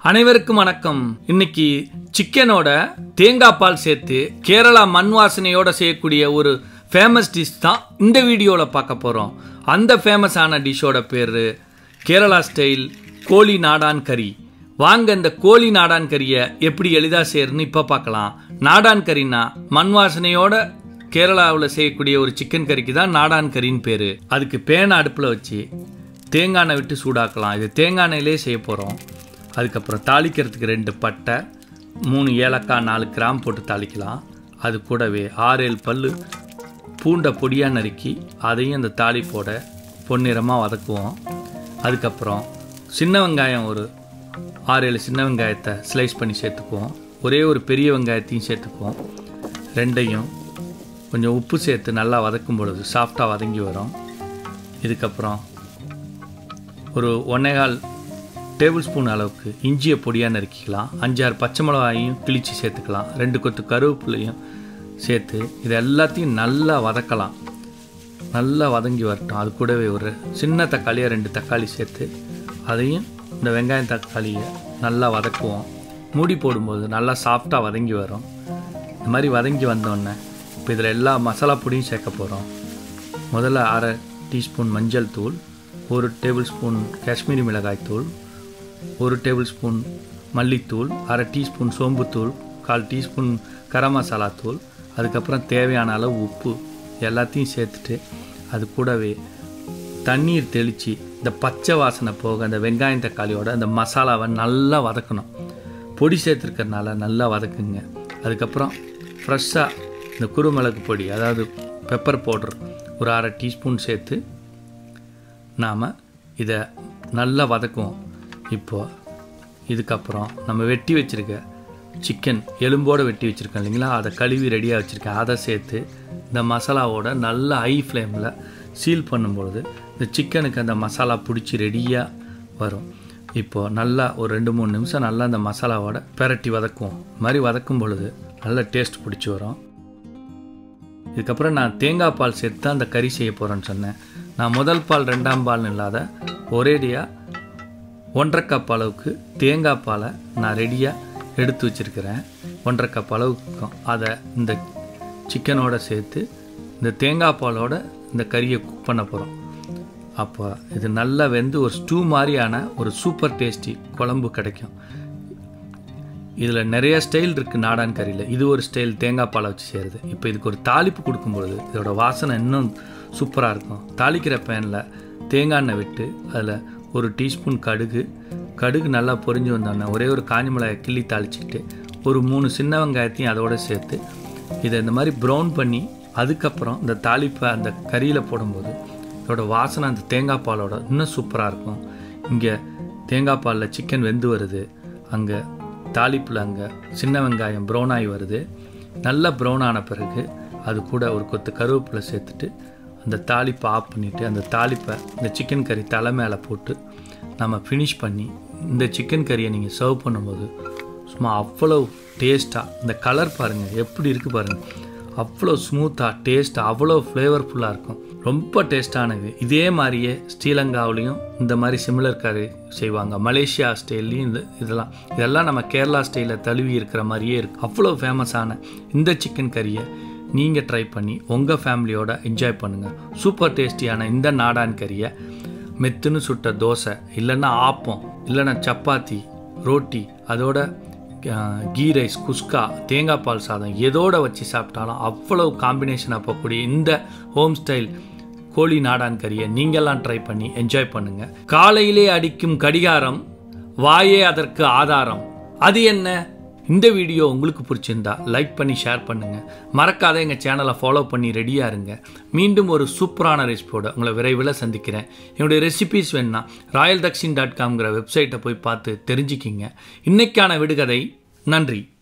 அனைவருக்கும் வணக்கம் இன்னைக்கு சிக்கனோட தேங்காய் பால் சேர்த்து கேரளா மண் வாசனையோட செய்யக்கூடிய ஒரு ஃபேமஸ் டிஷ் தான் இந்த வீடியோவில் பார்க்க போகிறோம் அந்த ஃபேமஸான டிஷ்ஷோட பேர் கேரளா ஸ்டைல் கோழி நாடான் கறி வாங்க இந்த கோழி நாடான் கறியை எப்படி எளிதாக செய்யறதுன்னு இப்போ பார்க்கலாம் நாடான் கறினா மண் வாசனையோட கேரளாவில் செய்யக்கூடிய ஒரு சிக்கன் கறிக்கு தான் நாடான் கறின்னு பேர் அதுக்கு பேனை அடுப்பில் வச்சு தேங்காய் எண்ணெய் விட்டு சூடாக்கலாம் இது தேங்காய் எண்ணெயிலே செய்ய போகிறோம் அதுக்கப்புறம் தாளிக்கிறதுக்கு ரெண்டு பட்டை மூணு ஏலக்காய் நாலு கிராம் போட்டு தாளிக்கலாம் அது கூடவே ஆறு ஏழு பல் பூண்டை பொடியாக நறுக்கி அதையும் அந்த தாளிப்போட பொன்னிறமாக வதக்குவோம் அதுக்கப்புறம் சின்ன வெங்காயம் ஒரு ஆறு ஏழு சின்ன வெங்காயத்தை ஸ்லைஸ் பண்ணி சேர்த்துக்குவோம் ஒரே ஒரு பெரிய வெங்காயத்தையும் சேர்த்துக்குவோம் ரெண்டையும் கொஞ்சம் உப்பு சேர்த்து நல்லா வதக்கும் பொழுது சாஃப்டாக வதங்கி வரும் இதுக்கப்புறம் ஒரு ஒன்னேகால் டேபிள் ஸ்பூன் அளவுக்கு இஞ்சியை பொடியாக நறுக்கிக்கலாம் அஞ்சாறு பச்சை மிளகாயும் கிழிச்சு சேர்த்துக்கலாம் ரெண்டு கொத்து கருவேப்பிலையும் சேர்த்து இது எல்லாத்தையும் நல்லா வதக்கலாம் நல்லா வதங்கி வரட்டும் அது கூடவே ஒரு சின்ன தக்காளியாக ரெண்டு தக்காளி சேர்த்து அதையும் இந்த வெங்காயம் தக்காளியை நல்லா வதக்குவோம் மூடி போடும்போது நல்லா சாஃப்டாக வதங்கி வரும் இந்த மாதிரி வதங்கி வந்தோடனே இப்போ இதில் எல்லா மசாலா பொடியும் சேர்க்க போகிறோம் முதல்ல அரை டீஸ்பூன் மஞ்சள் தூள் ஒரு டேபிள் ஸ்பூன் காஷ்மீரி மிளகாய் தூள் ஒரு டேபிள் ஸ்பூன் மல்லித்தூள் அரை டீஸ்பூன் சோம்புத்தூள் கால் டீஸ்பூன் கரம் மசாலா தூள் அதுக்கப்புறம் தேவையான அளவு உப்பு எல்லாத்தையும் சேர்த்துட்டு அது கூடவே தண்ணீர் தெளித்து இந்த பச்சை வாசனை போக அந்த வெங்காயம் தக்காளியோட அந்த மசாலாவை நல்லா வதக்கணும் பொடி சேர்த்துருக்கறனால நல்லா வதக்குங்க அதுக்கப்புறம் ஃப்ரெஷ்ஷாக இந்த குருமிளகு பொடி அதாவது பெப்பர் பவுடர் ஒரு அரை டீஸ்பூன் சேர்த்து நாம் இதை நல்லா வதக்குவோம் இப்போ இதுக்கப்புறம் நம்ம வெட்டி வச்சுருக்க சிக்கன் எலும்போடு வெட்டி வச்சுருக்கோம் இல்லைங்களா அதை கழுவி ரெடியாக வச்சுருக்கேன் அதை சேர்த்து இந்த மசாலாவோட நல்ல ஹை ஃப்ளேமில் சீல் பண்ணும்பொழுது இந்த சிக்கனுக்கு அந்த மசாலா பிடிச்சி ரெடியாக வரும் இப்போது நல்லா ஒரு ரெண்டு மூணு நிமிஷம் நல்லா அந்த மசாலாவோட பெரட்டி வதக்குவோம் இது மாதிரி வதக்கும் பொழுது நல்ல டேஸ்ட் பிடிச்சி வரும் இதுக்கப்புறம் நான் தேங்காய் பால் சேர்த்து தான் அந்த கறி செய்ய போகிறேன்னு சொன்னேன் நான் முதல் பால் ரெண்டாம் பால்னு இல்லாத ஒரேடியாக ஒன்றரை கப் அளவுக்கு தேங்காய் பாலை நான் ரெடியாக எடுத்து வச்சுருக்கிறேன் ஒன்றரை கப் அளவுக்கும் அதை இந்த சிக்கனோட சேர்த்து இந்த தேங்காய் பாலோட இந்த கறியை குக் பண்ண போகிறோம் அப்போ இது நல்லா வெந்து ஒரு ஸ்டூ மாதிரியான ஒரு சூப்பர் டேஸ்டி குழம்பு கிடைக்கும் இதில் நிறைய ஸ்டைல் இருக்குது நாடான் கறியில் இது ஒரு ஸ்டைல் தேங்காய் பாலை வச்சு செய்கிறது இப்போ இதுக்கு ஒரு தாளிப்பு கொடுக்கும்பொழுது இதோட வாசனை இன்னும் சூப்பராக இருக்கும் தாளிக்கிற பேனில் தேங்காய் எண்ணெய் விட்டு அதில் ஒரு டீஸ்பூன் கடுகு கடுகு நல்லா பொரிஞ்சு வந்தோடனே ஒரே ஒரு காஞ்சி மிளகாய் கிள்ளி தாளிச்சிட்டு ஒரு மூணு சின்ன வெங்காயத்தையும் அதோடு சேர்த்து இதை இந்த மாதிரி ப்ரௌன் பண்ணி அதுக்கப்புறம் இந்த தாளிப்பை அந்த கறியில் போடும்போது இதோட வாசனை அந்த தேங்காய் பாலோட இன்னும் சூப்பராக இருக்கும் இங்கே தேங்காய் பாலில் சிக்கன் வெந்து வருது அங்கே தாளிப்பில் அங்கே சின்ன வெங்காயம் ப்ரௌன் ஆகி வருது நல்லா ப்ரௌன் ஆன பிறகு அது கூட ஒரு கொத்து கருவேப்பிலை சேர்த்துட்டு அந்த தாளிப்பை ஆஃப் பண்ணிவிட்டு அந்த தாளிப்பை இந்த சிக்கன் கறி தலை மேலே போட்டு நம்ம ஃபினிஷ் பண்ணி இந்த சிக்கன் கறியை நீங்கள் சர்வ் பண்ணும்போது சும்மா அவ்வளோ டேஸ்ட்டாக இந்த கலர் பாருங்கள் எப்படி இருக்குது பாருங்கள் அவ்வளோ ஸ்மூத்தாக டேஸ்ட்டாக அவ்வளோ ஃப்ளேவர்ஃபுல்லாக இருக்கும் ரொம்ப டேஸ்டானது இதே மாதிரியே ஸ்ரீலங்காவிலையும் இந்த மாதிரி சிமிலர் கறி செய்வாங்க மலேசியா ஸ்டைல்லையும் இந்த இதெல்லாம் இதெல்லாம் நம்ம கேரளா ஸ்டைலில் தழுவி இருக்கிற மாதிரியே இருக்குது அவ்வளோ ஃபேமஸான இந்த சிக்கன் கறியை நீங்கள் ட்ரை பண்ணி உங்கள் ஃபேமிலியோட என்ஜாய் பண்ணுங்கள் சூப்பர் டேஸ்டியான இந்த நாடான் கறியை மெத்துன்னு சுட்ட தோசை இல்லைன்னா ஆப்பம் இல்லைன்னா சப்பாத்தி ரோட்டி அதோட கீ ரைஸ் குஸ்கா தேங்காய் பால் சாதம் எதோட வச்சு சாப்பிட்டாலும் அவ்வளோ காம்பினேஷனாக போகக்கூடிய இந்த ஹோம் ஸ்டைல் கோழி நாடான் கறியை நீங்கள்லாம் ட்ரை பண்ணி என்ஜாய் பண்ணுங்கள் காலையிலே அடிக்கும் கடிகாரம் வாயே அதற்கு ஆதாரம் அது என்ன இந்த வீடியோ உங்களுக்கு பிடிச்சிருந்தா லைக் பண்ணி ஷேர் பண்ணுங்கள் மறக்காத எங்கள் சேனலை ஃபாலோ பண்ணி ரெடியாக இருங்க மீண்டும் ஒரு சூப்பரான ரெசிபியோட உங்களை விரைவில் சந்திக்கிறேன் என்னுடைய ரெசிபிஸ் வேணுன்னா ராயல் தக்ஷின் டாட் காம்ங்கிற வெப்சைட்டை போய் பார்த்து தெரிஞ்சுக்கிங்க இன்னைக்கான விடுகதை நன்றி